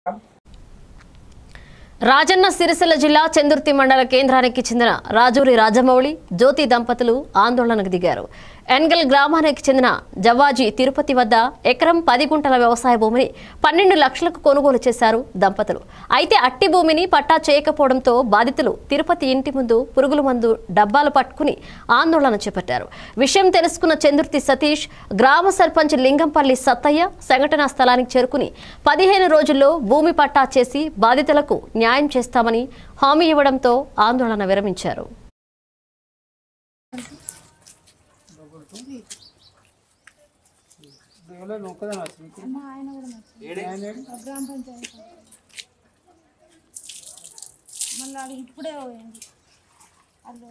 రాజన్న సిరిసిల్ల జిల్లా చందుర్తి మండల కేంద్రానికి చెందిన రాజూరి రాజమౌళి జ్యోతి దంపతులు ఆందోళనకు దిగారు ఎన్గల్ గ్రామానికి చెందిన జవాజీ తిరుపతి వద్ద ఎకరం పది గుంటల వ్యవసాయ భూమిని పన్నెండు లక్షలకు కొనుగోలు చేశారు దంపతులు అయితే అట్టి భూమిని పట్టా చేయకపోవడంతో బాధితులు తిరుపతి ఇంటి ముందు పురుగుల మందు డబ్బాలు పట్టుకుని ఆందోళన చేపట్టారు విషయం తెలుసుకున్న చందుర్తి సతీష్ గ్రామ సర్పంచ్ లింగంపల్లి సత్తయ్య సంఘటనా స్థలానికి చేరుకుని పదిహేను రోజుల్లో భూమి పట్టా చేసి బాధితులకు న్యాయం చేస్తామని హామీ ఇవ్వడంతో ఆందోళన విరమించారు మళ్ళీ అది ఇప్పుడే పోయింది అల్లు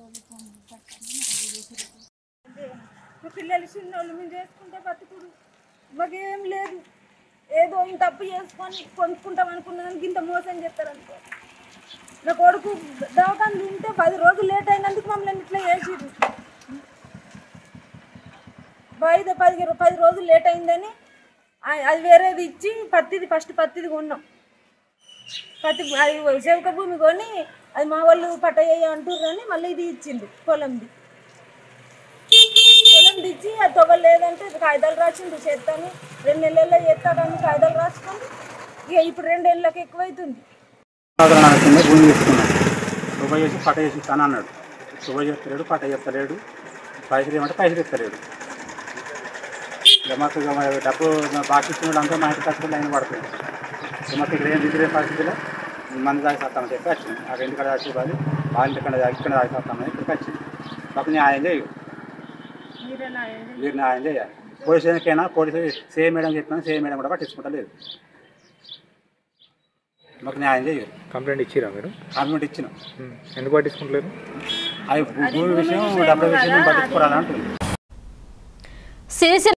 మా పిల్లలు చిన్నోళ్ళు మేము చేసుకుంటే బతుకుడు మాకేం లేదు ఏదో ఇంత అప్పు చేసుకొని కొనుక్కుంటాం అనుకున్నాను ఇంత మోసం చేస్తారు అనుకో నా కొడుకు దవాఖాన ఉంటే పది రోజులు లేట్ అయినందుకు మమ్మల్ని ఇట్లా చేసిర్రు ఐదు పది పది రోజులు లేట్ అయిందని ఆ- అది వేరేది ఇచ్చి పత్తిది ఫస్ట్ పత్తిది కొన్నాం పత్తి అది చెవక భూమి కొని అది మా వాళ్ళు పట్ట అంటారు కానీ మళ్ళీ ఇది ఇచ్చిండు పొలంది పొలంది ఇచ్చి అది తొవ్వ లేదంటే ఇది కాగితాలు రాసిండు చేస్తాను రెండు నెలల్లో చేస్తాడని కాగితాలు రాసుకొని ఇక ఇప్పుడు రెండు నెలలకు ఎక్కువైతుంది సంవత్సరాల కింద భూమి తీసుకున్నాడు శుభ చేసి పట్ట చేసి ఇస్తాను అన్నాడు శుభ చేస్తలేడు పట్ట చేస్తలేడు పైసలు ఏమంటే పైసలు ఇస్తలేడు ఇక మాకు ఇక మరి డబ్బు బాకీ ఇచ్చిన వాళ్ళంతా మా ఇంటి ఖర్చులు లైన్ పడుతుంది ఇక మాకు ఇక్కడ ఏం దిగులే పరిస్థితిలో మంది దాకా వస్తామని చెప్పి వచ్చింది అక్కడ ఇంటికాడ వచ్చి వాళ్ళు వాళ్ళ ఇంటికాడ ఇక్కడ దాకా వస్తామని ఇక్కడికి వచ్చింది మాకు న్యాయం చేయు మీరేనా మీరు న్యాయం చేయాలి పోలీస్ స్టేషన్కైనా పోలీసు సేమ్ మేడం చెప్పినా సేమ్ మేడం కూడా పట్టించుకుంటలేదు మాకు న్యాయం చేయరు కంప్లైంట్ ఇచ్చిరా మీరు కాన్వెంట్ ఇచ్చినాం ఉమ్. ఎందుకు పట్టించుకుంటలేరు అవి భూమి విషయం డబ్బుల విషయం పట్టించుకోవాలంటుంది సిరిసిల్ల